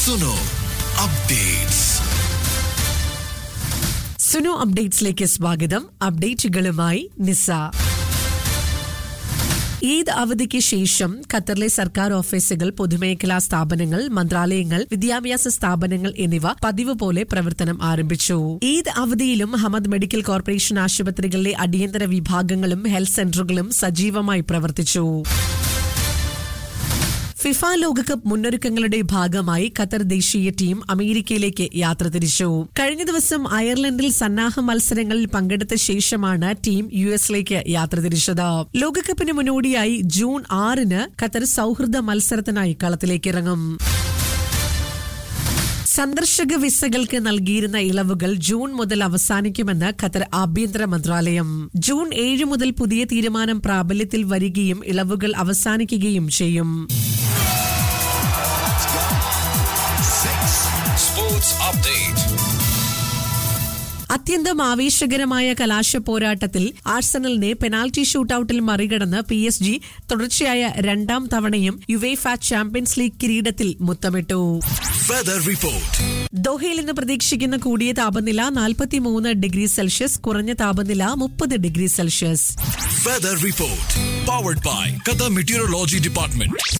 Suno updates Sunu അപ്ഡേറ്റ്സിലേക്ക് സ്വാഗതം അപ്ഡേറ്റുകളുമായി നിസ ഈദ് അവധിക്ക് ശേഷം ഖത്തറിലെ സർക്കാർ ഓഫീസുകൾ പൊതുമേഖലാ സ്ഥാപനങ്ങൾ മന്ത്രാലയങ്ങൾ വിദ്യാഭ്യാസ സ്ഥാപനങ്ങൾ എന്നിവ പതിവ് പോലെ പ്രവർത്തനം ആരംഭിച്ചു ഈദ് അവധിയിലും ഹമദ് മെഡിക്കൽ കോർപ്പറേഷൻ ആശുപത്രികളിലെ അടിയന്തര വിഭാഗങ്ങളും ഹെൽത്ത് സെന്ററുകളും സജീവമായി പ്രവർത്തിച്ചു ഫിഫ ലോകകപ്പ് മുന്നൊരുക്കങ്ങളുടെ ഭാഗമായി ഖത്തർ ദേശീയ ടീം അമേരിക്കയിലേക്ക് യാത്ര തിരിച്ചു കഴിഞ്ഞ ദിവസം അയർലൻഡിൽ സന്നാഹ മത്സരങ്ങളിൽ പങ്കെടുത്ത ശേഷമാണ് ടീം യു എസിലേക്ക് യാത്ര തിരിച്ചത് ലോകകപ്പിന് മുന്നോടിയായി ജൂൺ ആറിന് ഖത്തർ സൗഹൃദ മത്സരത്തിനായി കളത്തിലേക്ക് ഇറങ്ങും സന്ദർശക വിസകൾക്ക് നൽകിയിരുന്ന ഇളവുകൾ ജൂൺ മുതൽ അവസാനിക്കുമെന്ന് ഖത്തർ ആഭ്യന്തര മന്ത്രാലയം ജൂൺ ഏഴ് മുതൽ പുതിയ തീരുമാനം പ്രാബല്യത്തിൽ വരികയും ഇളവുകൾ അവസാനിക്കുകയും ചെയ്യും സ്പോർട്സ് അപ്ഡേറ്റ് അത്യന്തം ആവേശകരമായ കലാശ പോരാട്ടത്തിൽ ആഴ്സണലിനെ പെനാൽറ്റി ഷൂട്ടൌട്ടിൽ മറികടന്ന് പി എസ് ജി തുടർച്ചയായ രണ്ടാം തവണയും യുവേഫ ചാമ്പ്യൻസ് ലീഗ് കിരീടത്തിൽ മുത്തമിട്ടു വെദർ റിപ്പോർട്ട് ദോഹയിൽ നിന്ന് പ്രതീക്ഷിക്കുന്ന കൂടിയ താപനില 43 ഡിഗ്രി സെൽഷ്യസ് കുറഞ്ഞ താപനില മുപ്പത് degree celsius weather report powered by Qatar meteorology department